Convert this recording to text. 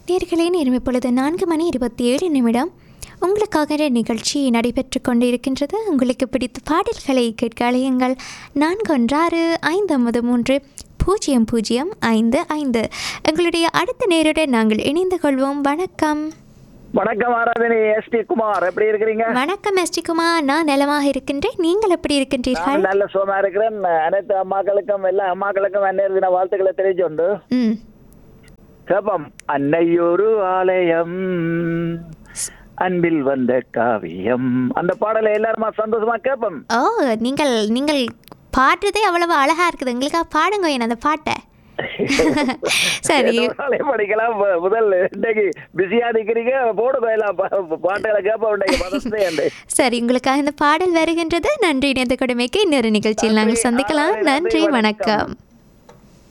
நேர்களே நேரம் இப்பொழுது நான்கு மணி இருபத்தி ஏழு நிமிடம் உங்களுக்காக நிகழ்ச்சி நடைபெற்று கொண்டிருக்கின்றது உங்களுக்கு பிடித்த பாடல்களை கேட்க அழையுங்கள் நான்கு ஒன்றாறு ஐந்து ஒன்பது மூன்று பூஜ்ஜியம் பூஜ்ஜியம் ஐந்து ஐந்து எங்களுடைய அடுத்த நேருடன் நாங்கள் இணைந்து கொள்வோம் வணக்கம் வணக்கம் ஆராதனை எஸ் டி குமார் எப்படி இருக்கிறீங்க வணக்கம் எஸ்டி குமார் நான் நலமாக இருக்கின்றேன் நீங்கள் எப்படி இருக்கின்றீர்கள் நான் நல்ல சுகமா இருக்கிறேன் அனைத்து அம்மாக்களுக்கும் எல்லா அம்மாக்களுக்கும் அந்நேர தின வாழ்த்துக்களை தெரிவிச்சுண்டு ம் ஜபம் அன்னையொரு ஆலயம் அன்பில் வந்த காவியம் அந்த பாடலை எல்லாருமா சந்தோஷமா கேட்போம் ஓ நீங்கள் நீங்கள் பாடுறதே அவ்வளவு அழகா இருக்குது எங்களுக்காக பாடுங்க என் அந்த பாட்டை சரி நாளை படிக்கலாம் மு- முதல் இன்னைக்கு பிஸியா நிக்கிறீங்க போடுங்க எல்லாம் பா- பாட்டுகளை கேட்போம் இன்னைக்கு மதத்தை சரி உங்களுக்காக இந்த பாடல் வருகின்றது நன்றி இணைந்த கொடுமைக்கு இன்னொரு நிகழ்ச்சியில் நாங்கள் நன்றி. சந்திக்கலாம் ஆ, நன்றி, நன்றி வணக்கம். வணக்கம்